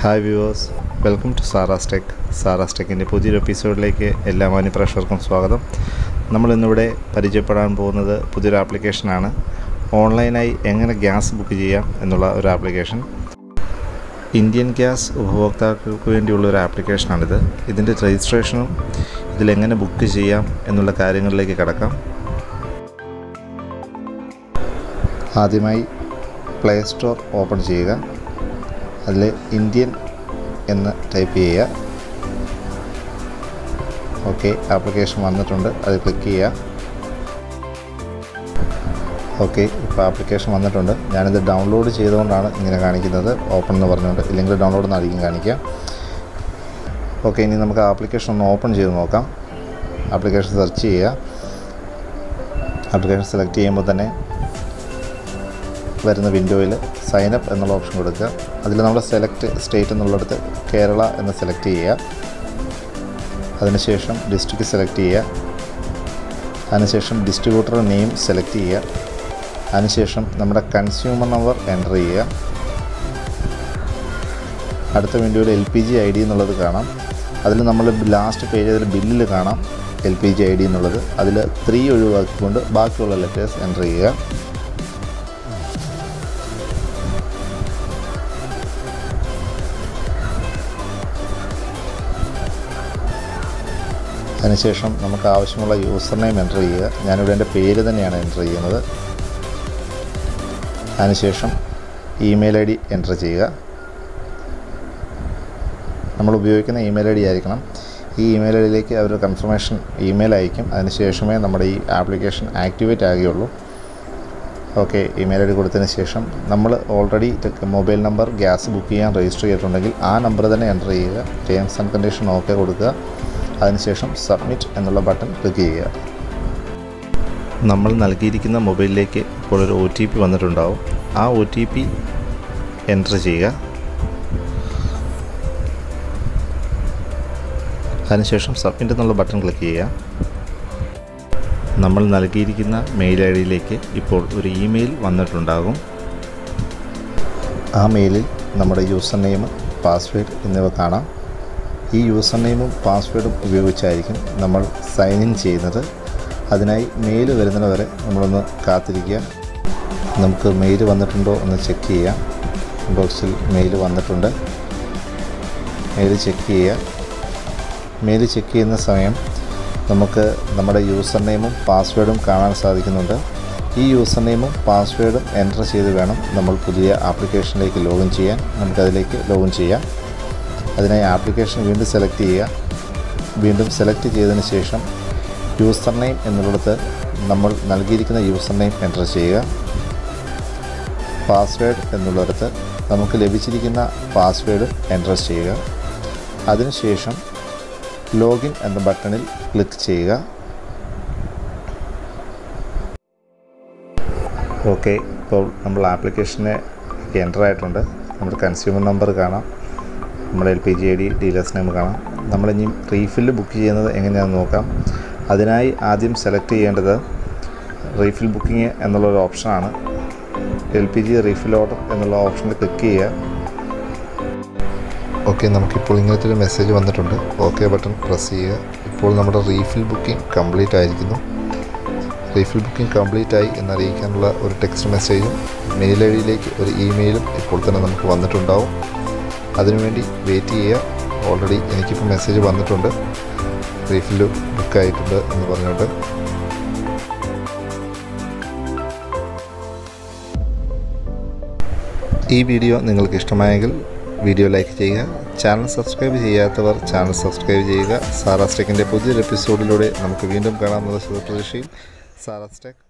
hi viewers welcome to Sara's Tech Sara's ടെക്കിൻ്റെ പുതിയൊരു എപ്പിസോഡിലേക്ക് എല്ലാ മാന്യപ്രേക്ഷകർക്കും സ്വാഗതം നമ്മൾ ഇന്നിവിടെ പരിചയപ്പെടാൻ പോകുന്നത് പുതിയൊരു ആപ്ലിക്കേഷനാണ് ഓൺലൈനായി എങ്ങനെ ഗ്യാസ് ബുക്ക് ചെയ്യാം എന്നുള്ള ഒരു ആപ്ലിക്കേഷൻ ഇന്ത്യൻ ഗ്യാസ് ഉപഭോക്താക്കൾക്ക് വേണ്ടിയുള്ള ഒരു ആപ്ലിക്കേഷനാണിത് ഇതിൻ്റെ രജിസ്ട്രേഷനും ഇതിലെങ്ങനെ ബുക്ക് ചെയ്യാം എന്നുള്ള കാര്യങ്ങളിലേക്ക് കടക്കാം ആദ്യമായി പ്ലേ സ്റ്റോർ ഓപ്പൺ ചെയ്യുക അതിൽ ഇന്ത്യൻ എന്ന് ടൈപ്പ് ചെയ്യുക ഓക്കെ ആപ്ലിക്കേഷൻ വന്നിട്ടുണ്ട് അത് ക്ലിക്ക് ചെയ്യുക ഓക്കെ ഇപ്പോൾ ആപ്ലിക്കേഷൻ വന്നിട്ടുണ്ട് ഞാനിത് ഡൗൺലോഡ് ചെയ്തുകൊണ്ടാണ് ഇങ്ങനെ കാണിക്കുന്നത് ഓപ്പൺ എന്ന് പറഞ്ഞുകൊണ്ട് ഇല്ലെങ്കിൽ ഡൗൺലോഡ് എന്നായിരിക്കും കാണിക്കുക ഓക്കെ ഇനി നമുക്ക് ആപ്ലിക്കേഷൻ ഒന്ന് ഓപ്പൺ ചെയ്ത് നോക്കാം ആപ്ലിക്കേഷൻ സെർച്ച് ചെയ്യുക ആപ്ലിക്കേഷൻ സെലക്ട് ചെയ്യുമ്പോൾ തന്നെ വരുന്ന വിൻഡോയിൽ സൈൻ അപ്പ് എന്നുള്ള ഓപ്ഷൻ കൊടുക്കുക അതിൽ നമ്മൾ സെലക്ട് സ്റ്റേറ്റ് എന്നുള്ളിടത്ത് കേരള എന്ന് സെലക്ട് ചെയ്യുക അതിനുശേഷം ഡിസ്ട്രിക്ട് സെലക്ട് ചെയ്യുക അതിനുശേഷം ഡിസ്ട്രിബ്യൂട്ടർ നെയിം സെലക്ട് ചെയ്യുക അതിനുശേഷം നമ്മുടെ കൺസ്യൂമർ നമ്പർ എൻ്റർ ചെയ്യുക അടുത്ത വിൻഡോയിൽ L P G I D എന്നുള്ളത് കാണാം അതിൽ നമ്മൾ ലാസ്റ്റ് പേജ് അതിൽ ബില്ലിൽ കാണാം L P G I D എന്നുള്ളത് അതിൽ ത്രീ ഒഴിവാക്കിക്കൊണ്ട് ബാക്കിയുള്ള ലെറ്റേഴ്സ് എൻ്റർ ചെയ്യുക അതിനുശേഷം നമുക്ക് ആവശ്യമുള്ള യൂസർ നെയിം എൻ്റർ ചെയ്യുക ഞാനിവിടെ എൻ്റെ പേര് തന്നെയാണ് എൻ്റർ ചെയ്യുന്നത് അതിനുശേഷം ഇമെയിൽ ഐ ഡി എൻ്റർ ചെയ്യുക നമ്മൾ ഉപയോഗിക്കുന്ന ഇമെയിൽ ഐ ഡി ആയിരിക്കണം ഈ ഇമെയിൽ ഐ ഡിയിലേക്ക് അവർ കൺഫർമേഷൻ ഇമെയിൽ അയക്കും അതിനുശേഷമേ നമ്മുടെ ഈ ആപ്ലിക്കേഷൻ ആക്ടിവേറ്റ് ആകുകയുള്ളൂ ഓക്കെ ഇമെയിൽ ഐ ഡി കൊടുത്തതിന് ശേഷം നമ്മൾ already mobile number gas book ചെയ്യാൻ രജിസ്റ്റർ ചെയ്തിട്ടുണ്ടെങ്കിൽ ആ നമ്പർ തന്നെ എൻ്റർ ചെയ്യുക ടേംസ് ആൻഡ് കണ്ടീഷൻ ഓക്കെ കൊടുക്കുക അതിനുശേഷം സബ്മിറ്റ് എന്നുള്ള ബട്ടൺ ക്ലിക്ക് ചെയ്യുക നമ്മൾ നൽകിയിരിക്കുന്ന മൊബൈലിലേക്ക് ഇപ്പോൾ ഒരു ഒ ടി പി വന്നിട്ടുണ്ടാവും ആ ഒ ടി പി എൻ്റർ ചെയ്യുക അതിനുശേഷം സബ്മിറ്റ് എന്നുള്ള ബട്ടൺ ക്ലിക്ക് ചെയ്യുക നമ്മൾ നൽകിയിരിക്കുന്ന മെയിൽ ഐ ഡിയിലേക്ക് ഇപ്പോൾ ഒരു ഇമെയിൽ വന്നിട്ടുണ്ടാകും ആ മെയിലിൽ നമ്മുടെ യൂസർ നെയിം പാസ്വേഡ് എന്നിവ കാണാം ഈ യൂസർ നെയിമും പാസ്വേഡും ഉപയോഗിച്ചായിരിക്കും നമ്മൾ സൈൻ ഇൻ ചെയ്യുന്നത് അതിനായി മെയിൽ വരുന്നത് വരെ നമ്മളൊന്ന് കാത്തിരിക്കുക നമുക്ക് മെയിൽ വന്നിട്ടുണ്ടോ എന്ന് ചെക്ക് ചെയ്യാം ഇൻബോക്സിൽ മെയിൽ വന്നിട്ടുണ്ട് മെയിൽ ചെക്ക് ചെയ്യുക മെയിൽ ചെക്ക് ചെയ്യുന്ന സമയം നമുക്ക് നമ്മുടെ യൂസർ നെയിമും പാസ്വേഡും കാണാൻ സാധിക്കുന്നുണ്ട് ഈ യൂസർ നെയിമും പാസ്വേഡും എൻ്റർ ചെയ്ത് വേണം നമ്മൾ പുതിയ ആപ്ലിക്കേഷനിലേക്ക് ലോഗിൻ ചെയ്യാൻ നമുക്കതിലേക്ക് ലോഗിൻ ചെയ്യാം അതിനായി ആപ്ലിക്കേഷൻ വീണ്ടും സെലക്ട് ചെയ്യുക വീണ്ടും സെലക്ട് ചെയ്തതിന് ശേഷം യൂസർ നെയിം എന്നുള്ളിടത്ത് നമ്മൾ നൽകിയിരിക്കുന്ന യൂസർ നെയിം എൻ്റർ ചെയ്യുക പാസ്വേഡ് എന്നുള്ളിടത്ത് നമുക്ക് ലഭിച്ചിരിക്കുന്ന പാസ്വേഡ് എൻ്റർ ചെയ്യുക അതിനുശേഷം ലോഗിൻ എന്ന ബട്ടണിൽ ക്ലിക്ക് ചെയ്യുക ഓക്കെ ഇപ്പോൾ നമ്മൾ ആപ്ലിക്കേഷനെ എൻ്റർ ആയിട്ടുണ്ട് നമ്മുടെ കൺസ്യൂമർ നമ്പർ കാണാം നമ്മുടെ L P G I D dealers name കാണാം നമ്മളിനി റീഫില്ല് ബുക്ക് ചെയ്യുന്നത് എങ്ങനെയാണെന്ന് നോക്കാം അതിനായി ആദ്യം സെലക്ട് ചെയ്യേണ്ടത് റീഫിൽ ബുക്കിംഗ് എന്നുള്ളൊരു ഓപ്ഷനാണ് L P G refill order എന്നുള്ള ഓപ്ഷനിൽ ക്ലിക്ക് ചെയ്യുക ഓക്കെ നമുക്കിപ്പോൾ ഇങ്ങനത്തെ ഒരു മെസ്സേജ് വന്നിട്ടുണ്ട് ഓക്കെ ബട്ടൺ പ്രസ് ചെയ്യുക ഇപ്പോൾ നമ്മുടെ റീഫിൽ ബുക്കിംഗ് കംപ്ലീറ്റ് ആയിരിക്കുന്നു റീഫിൽ ബുക്കിംഗ് കംപ്ലീറ്റ് ആയി എന്നറിയിക്കാനുള്ള ഒരു ടെക്സ്റ്റ് മെസ്സേജും മെയിൽ ഐ ഡിയിലേക്ക് ഒരു ഇമെയിലും ഇപ്പോൾ തന്നെ നമുക്ക് വന്നിട്ടുണ്ടാവും അതിനുവേണ്ടി വെയിറ്റ് ചെയ്യുക ഓൾറെഡി എനിക്കിപ്പോൾ മെസ്സേജ് വന്നിട്ടുണ്ട് റീഫിൽ ബുക്ക് ആയിട്ടുണ്ട് എന്ന് പറഞ്ഞുകൊണ്ട് ഈ വീഡിയോ നിങ്ങൾക്ക് ഇഷ്ടമായെങ്കിൽ വീഡിയോ ലൈക്ക് ചെയ്യുക ചാനൽ സബ്സ്ക്രൈബ് ചെയ്യാത്തവർ ചാനൽ സബ്സ്ക്രൈബ് ചെയ്യുക സാറാസ്ടെക്കിൻ്റെ പുതിയൊരു എപ്പിസോഡിലൂടെ നമുക്ക് വീണ്ടും കാണാമെന്നുള്ള ശുഭപ്രതീക്ഷയിൽ സാറാസ്ടെക്